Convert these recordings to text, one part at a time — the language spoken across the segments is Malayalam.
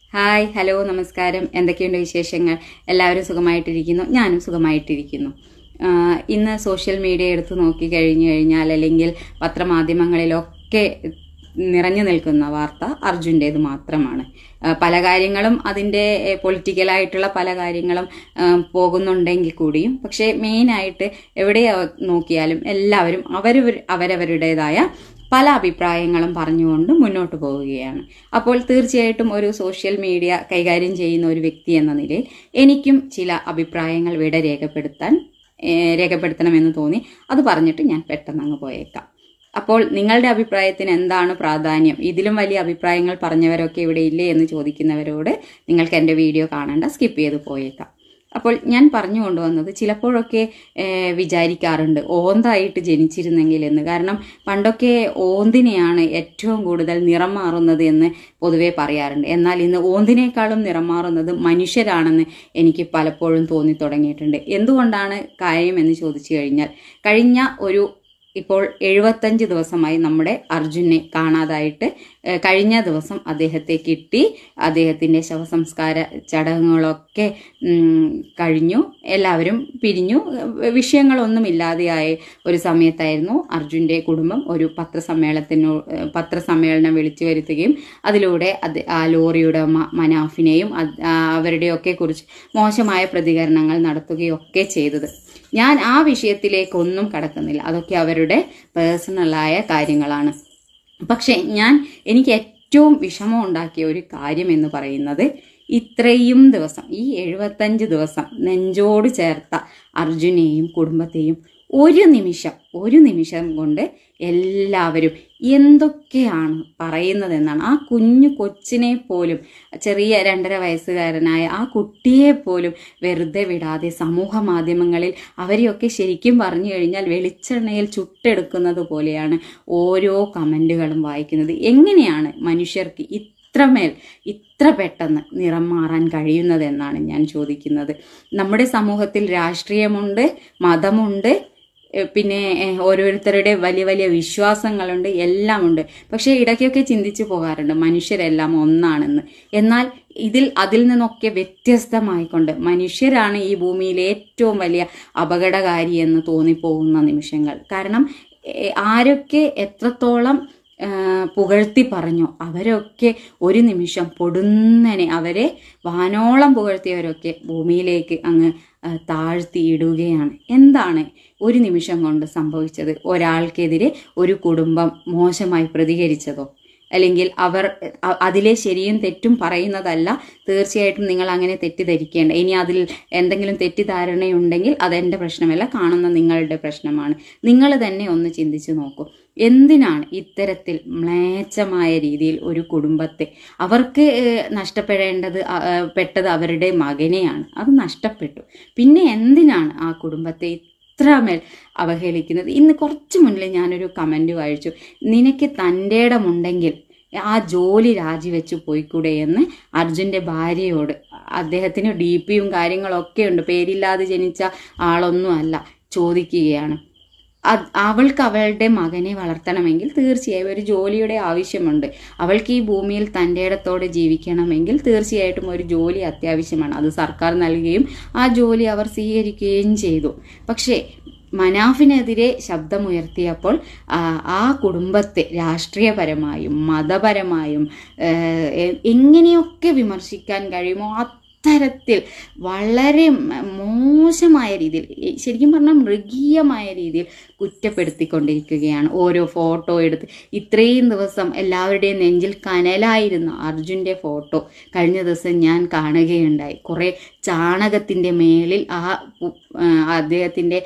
ഹായ് ഹലോ നമസ്കാരം എന്തൊക്കെയുണ്ട് വിശേഷങ്ങൾ എല്ലാവരും സുഖമായിട്ടിരിക്കുന്നു ഞാനും സുഖമായിട്ടിരിക്കുന്നു ആഹ് ഇന്ന് സോഷ്യൽ മീഡിയ എടുത്ത് നോക്കി കഴിഞ്ഞു കഴിഞ്ഞാൽ അല്ലെങ്കിൽ പത്രമാധ്യമങ്ങളിലൊക്കെ നിറഞ്ഞു നിൽക്കുന്ന വാർത്ത അർജുൻ്റേത് മാത്രമാണ് ആഹ് പല കാര്യങ്ങളും അതിൻ്റെ പൊളിറ്റിക്കലായിട്ടുള്ള പല കാര്യങ്ങളും ആഹ് പോകുന്നുണ്ടെങ്കിൽ കൂടിയും പക്ഷേ മെയിനായിട്ട് എവിടെ നോക്കിയാലും എല്ലാവരും അവരവർ അവരവരുടേതായ പല അഭിപ്രായങ്ങളും പറഞ്ഞുകൊണ്ട് മുന്നോട്ട് പോവുകയാണ് അപ്പോൾ തീർച്ചയായിട്ടും ഒരു സോഷ്യൽ മീഡിയ കൈകാര്യം ചെയ്യുന്ന ഒരു വ്യക്തി എന്ന നിലയിൽ എനിക്കും ചില അഭിപ്രായങ്ങൾ ഇവിടെ രേഖപ്പെടുത്താൻ ഏഹ്, രേഖപ്പെടുത്തണമെന്ന് തോന്നി അത് പറഞ്ഞിട്ട് ഞാൻ പെട്ടെന്ന് അങ്ങ് പോയേക്കാം അപ്പോൾ നിങ്ങളുടെ അഭിപ്രായത്തിന് എന്താണ് പ്രാധാന്യം ഇതിലും വലിയ അഭിപ്രായങ്ങൾ പറഞ്ഞവരൊക്കെ ഇവിടെ ഇല്ലേ എന്ന് ചോദിക്കുന്നവരോട് നിങ്ങൾക്ക് എൻ്റെ വീഡിയോ കാണേണ്ട സ്കിപ്പ് ചെയ്ത് പോയേക്കാം അപ്പോൾ ഞാൻ പറഞ്ഞു കൊണ്ടുവന്നത് ചിലപ്പോഴൊക്കെ ഏഹ്, വിചാരിക്കാറുണ്ട് ഓന്തായിട്ട് ജനിച്ചിരുന്നെങ്കിൽ എന്ന് കാരണം പണ്ടൊക്കെ ഓന്തിനെയാണ് ഏറ്റവും കൂടുതൽ നിറം മാറുന്നത് എന്ന് പൊതുവെ പറയാറുണ്ട് എന്നാൽ ഇന്ന് ഓന്തിനേക്കാളും നിറം മാറുന്നത് മനുഷ്യരാണെന്ന് എനിക്ക് പലപ്പോഴും തോന്നി തുടങ്ങിയിട്ടുണ്ട് എന്തുകൊണ്ടാണ് കാര്യം എന്ന് ചോദിച്ചു കഴിഞ്ഞാൽ കഴിഞ്ഞ ഒരു ഇപ്പോൾ എഴുപത്തഞ്ച് ദിവസമായി നമ്മുടെ അർജുനെ കാണാതായിട്ട് ഏഹ്, കഴിഞ്ഞ ദിവസം അദ്ദേഹത്തെ കിട്ടി അദ്ദേഹത്തിൻ്റെ ശവസംസ്കാര ചടങ്ങുകളൊക്കെ ഉം, കഴിഞ്ഞു എല്ലാവരും പിരിഞ്ഞു ഏഹ്, വിഷയങ്ങളൊന്നുമില്ലാതെയായ ഒരു സമയത്തായിരുന്നു അർജുൻ്റെ കുടുംബം ഒരു പത്രസമ്മേളനത്തിനോ ഏഹ്, പത്രസമ്മേളനം വിളിച്ചു വരുത്തുകയും അതിലൂടെ അത് ആ ലോറിയുടെ ഉടമ മനാഫിനെയും അത് ആ അവരുടെയൊക്കെ കുറിച്ച് മോശമായ പ്രതികരണങ്ങൾ നടത്തുകയൊക്കെ ചെയ്തത് ഞാൻ ആ വിഷയത്തിലേക്കൊന്നും കടക്കുന്നില്ല അതൊക്കെ അവരുടെ പേഴ്സണലായ കാര്യങ്ങളാണ് പക്ഷേ ഞാൻ എനിക്ക് ഏറ്റവും വിഷമം ഉണ്ടാക്കിയ ഒരു കാര്യം എന്ന് പറയുന്നത് ഇത്രയും ദിവസം ഈ എഴുപത്തഞ്ച് ദിവസം നെഞ്ചോട് ചേർത്ത അർജുനെയും കുടുംബത്തെയും ഒരു നിമിഷം ഒരു നിമിഷം കൊണ്ട് എല്ലാവരും എന്തൊക്കെയാണ് പറയുന്നതെന്നാണ് ആ കുഞ്ഞു കൊച്ചിനെ പോലും ചെറിയ രണ്ടര വയസ്സുകാരനായ ആ കുട്ടിയെ പോലും വെറുതെ വിടാതെ സമൂഹ മാധ്യമങ്ങളിൽ അവരെയൊക്കെ ശരിക്കും പറഞ്ഞു കഴിഞ്ഞാൽ വെളിച്ചെണ്ണയിൽ ചുട്ടെടുക്കുന്നത് പോലെയാണ് ഓരോ കമൻറ്റുകളും വായിക്കുന്നത് എങ്ങനെയാണ് മനുഷ്യർക്ക് ഇത്രമേൽ ഇത്ര പെട്ടെന്ന് നിറം മാറാൻ കഴിയുന്നതെന്നാണ് ഞാൻ ചോദിക്കുന്നത് നമ്മുടെ സമൂഹത്തിൽ രാഷ്ട്രീയമുണ്ട് മതമുണ്ട് ഏഹ് പിന്നെ ഏഹ് ഓരോരുത്തരുടെ വലിയ വലിയ വിശ്വാസങ്ങളുണ്ട് എല്ലാം ഉണ്ട് പക്ഷേ ഇടയ്ക്കൊക്കെ ചിന്തിച്ചു പോകാറുണ്ട് മനുഷ്യരെല്ലാം ഒന്നാണെന്ന് എന്നാൽ ഇതിൽ അതിൽ നിന്നൊക്കെ വ്യത്യസ്തമായിക്കൊണ്ട് മനുഷ്യരാണ് ഈ ഭൂമിയിലെ ഏറ്റവും വലിയ അപകടകാരി എന്ന് തോന്നിപ്പോകുന്ന നിമിഷങ്ങൾ കാരണം ഏഹ് ആരൊക്കെ എത്രത്തോളം ആ, പുകഴ്ത്തി പറഞ്ഞോ അവരൊക്കെ ഒരു നിമിഷം പൊടുന്നനെ അവരെ വാനോളം പുകഴ്ത്തിയവരൊക്കെ ഭൂമിയിലേക്ക് അങ്ങ് ആ, താഴ്ത്തിയിടുകയാണ് എന്താണ് ഒരു നിമിഷം കൊണ്ട് സംഭവിച്ചത് ഒരാൾക്കെതിരെ ഒരു കുടുംബം മോശമായി പ്രതികരിച്ചതോ അല്ലെങ്കിൽ അവർ അ- അതിലെ ശരിയും തെറ്റും പറയുന്നതല്ല തീർച്ചയായിട്ടും നിങ്ങൾ അങ്ങനെ തെറ്റിദ്ധരിക്കേണ്ട ഇനി അതിൽ എന്തെങ്കിലും തെറ്റിദ്ധാരണയുണ്ടെങ്കിൽ അതെൻ്റെ പ്രശ്നമല്ല കാണുന്ന നിങ്ങളുടെ പ്രശ്നമാണ് നിങ്ങൾ തന്നെ ഒന്ന് ചിന്തിച്ചു നോക്കൂ എന്തിനാണ് ഇത്തരത്തിൽ മ്ലേച്ഛമായ രീതിയിൽ ഒരു കുടുംബത്തെ അവർക്ക് ഏഹ്, നഷ്ടപ്പെടേണ്ടത് അ- ഏഹ്, പെട്ടത് അവരുടെ മകനെയാണ് അത് നഷ്ടപ്പെട്ടു പിന്നെ എന്തിനാണ് ആ കുടുംബത്തെ ഇത്രമേൽ അവഹേളിക്കുന്നത് ഇന്ന് കുറച്ച് മുന്നിൽ ഞാനൊരു കമൻറ്റ് വായിച്ചു നിനക്ക് തൻ്റെ ഇടമുണ്ടെങ്കിൽ ആ ജോലി രാജിവെച്ച് പോയിക്കൂടെ എന്ന് അർജുൻ്റെ ഭാര്യയോട് അദ്ദേഹത്തിന് ഡി പിയും കാര്യങ്ങളൊക്കെ ഉണ്ട് പേരില്ലാതെ ജനിച്ച ആളൊന്നും അല്ല ചോദിക്കുകയാണ് അത് അവൾക്ക് അവളുടെ മകനെ വളർത്തണമെങ്കിൽ തീർച്ചയായും ഒരു ജോലിയുടെ ആവശ്യമുണ്ട് അവൾക്ക് ഈ ഭൂമിയിൽ തൻ്റെ ഇടത്തോടെ ജീവിക്കണമെങ്കിൽ തീർച്ചയായിട്ടും ഒരു ജോലി അത്യാവശ്യമാണ് അത് സർക്കാർ നൽകുകയും ആ ജോലി അവർ സ്വീകരിക്കുകയും ചെയ്തു പക്ഷേ മനാഫിനെതിരെ ശബ്ദമുയർത്തിയപ്പോൾ ആ, ആ കുടുംബത്തെ രാഷ്ട്രീയപരമായും മതപരമായും ഏഹ്, എ- എങ്ങനെയൊക്കെ വിമർശിക്കാൻ കഴിയുമോ അത്തരത്തിൽ വളരെ മ- മോശമായ രീതിയിൽ ഈ ശരിക്കും പറഞ്ഞാൽ മൃഗീയമായ രീതിയിൽ കുറ്റപ്പെടുത്തിക്കൊണ്ടിരിക്കുകയാണ് ഓരോ ഫോട്ടോ എടുത്ത് ഇത്രയും ദിവസം എല്ലാവരുടെയും നെഞ്ചിൽ കനലായിരുന്ന അർജുൻ്റെ ഫോട്ടോ കഴിഞ്ഞ ദിവസം ഞാൻ കാണുകയുണ്ടായി കുറേ ചാണകത്തിൻ്റെ മേളിൽ ആ പു- ആ, അദ്ദേഹത്തിൻ്റെ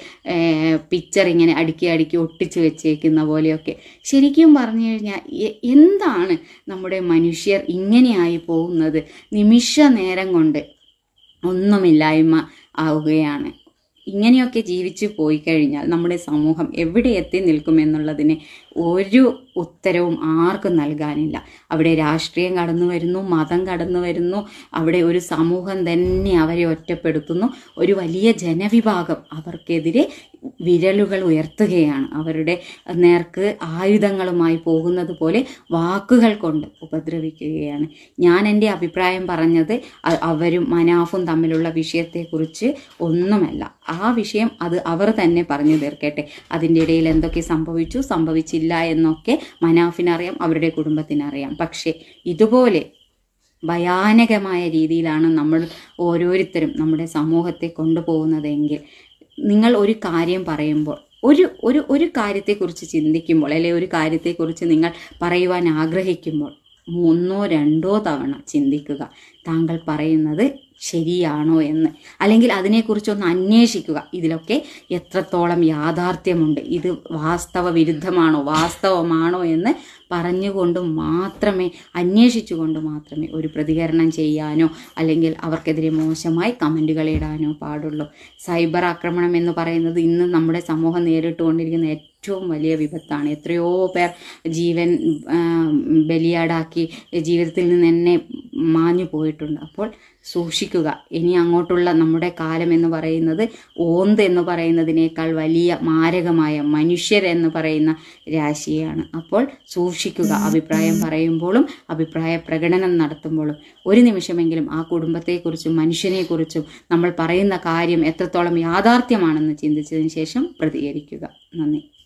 പിക്ചർ ഇങ്ങനെ അടുക്കി അടുക്കി ഒട്ടിച്ചു വെച്ചേക്കുന്ന പോലെയൊക്കെ ശരിക്കും പറഞ്ഞു കഴിഞ്ഞാൽ എ- എന്താണ് നമ്മുടെ മനുഷ്യർ ഇങ്ങനെയായി പോകുന്നത് നിമിഷ നേരം കൊണ്ട് ഒന്നുമില്ലായ്മ ആവുകയാണ് ഇങ്ങനെയൊക്കെ ജീവിച്ചു പോയി കഴിഞ്ഞാൽ നമ്മുടെ സമൂഹം എവിടെ എത്തി നിൽക്കുമെന്നുള്ളതിന് ഒരു ഉത്തരവും ആർക്കും നൽകാനില്ല അവിടെ രാഷ്ട്രീയം കടന്നു വരുന്നു മതം കടന്നു വരുന്നു അവിടെ ഒരു സമൂഹം തന്നെ അവരെ ഒറ്റപ്പെടുത്തുന്നു ഒരു വലിയ ജനവിഭാഗം അവർക്കെതിരെ വിരലുകൾ ഉയർത്തുകയാണ് അവരുടെ നേർക്ക് ആയുധങ്ങളുമായി പോകുന്നത് പോലെ വാക്കുകൾ കൊണ്ട് ഉപദ്രവിക്കുകയാണ് ഞാൻ എൻ്റെ അഭിപ്രായം പറഞ്ഞത് അ- അവരും മനാഫും തമ്മിലുള്ള വിഷയത്തെക്കുറിച്ച് ഒന്നുമല്ല ആ വിഷയം അത് അവർ തന്നെ പറഞ്ഞു തീർക്കട്ടെ അതിൻ്റെ ഇടയിൽ എന്തൊക്കെ സംഭവിച്ചു സംഭവിച്ചില്ല എന്നൊക്കെ മനാഫിനറിയാം അവരുടെ കുടുംബത്തിനറിയാം പക്ഷേ ഇതുപോലെ ഭയാനകമായ രീതിയിലാണ് നമ്മൾ ഓരോരുത്തരും നമ്മുടെ സമൂഹത്തെ കൊണ്ടുപോകുന്നതെങ്കിൽ നിങ്ങൾ ഒരു കാര്യം പറയുമ്പോൾ ഒരു ഒരു ഒരു കാര്യത്തെക്കുറിച്ച് ചിന്തിക്കുമ്പോൾ അല്ലെങ്കിൽ ഒരു കാര്യത്തെക്കുറിച്ച് നിങ്ങൾ പറയുവാൻ ആഗ്രഹിക്കുമ്പോൾ മൂന്നോ രണ്ടോ തവണ ചിന്തിക്കുക താങ്കൾ പറയുന്നത് ശരിയാണോ എന്ന് അല്ലെങ്കിൽ അതിനെക്കുറിച്ചൊന്ന് അന്വേഷിക്കുക ഇതിലൊക്കെ എത്രത്തോളം യാഥാർത്ഥ്യമുണ്ട് ഇത് വാസ്തവ വിരുദ്ധമാണോ വാസ്തവമാണോ എന്ന് പറഞ്ഞുകൊണ്ട് മാത്രമേ അന്വേഷിച്ചുകൊണ്ട് മാത്രമേ ഒരു പ്രതികരണം ചെയ്യാനോ അല്ലെങ്കിൽ അവർക്കെതിരെ മോശമായി കമൻറ്റുകൾ ഇടാനോ പാടുള്ളൂ സൈബർ ആക്രമണം എന്ന് പറയുന്നത് ഇന്ന് നമ്മുടെ സമൂഹം നേരിട്ടുകൊണ്ടിരിക്കുന്ന ഏറ്റവും വലിയ വിപത്താണ് എത്രയോ പേർ ജീവൻ ആ, ബലിയാടാക്കി ജീവിതത്തിൽ നിന്ന് തന്നെ മാഞ്ഞു പോയിട്ടുണ്ട് അപ്പോൾ സൂക്ഷിക്കുക ഇനി അങ്ങോട്ടുള്ള നമ്മുടെ കാലം എന്ന് പറയുന്നത് ഓന്ത് എന്ന് പറയുന്നതിനേക്കാൾ വലിയ മാരകമായ മനുഷ്യർ എന്ന് പറയുന്ന രാശിയാണ് അപ്പോൾ സൂക്ഷിക്കുക അഭിപ്രായം പറയുമ്പോഴും അഭിപ്രായ പ്രകടനം നടത്തുമ്പോഴും ഒരു നിമിഷമെങ്കിലും ആ കുടുംബത്തെക്കുറിച്ചും മനുഷ്യനെക്കുറിച്ചും നമ്മൾ പറയുന്ന കാര്യം എത്രത്തോളം യാഥാർത്ഥ്യമാണെന്ന് ചിന്തിച്ചതിന് ശേഷം പ്രതികരിക്കുക നന്ദി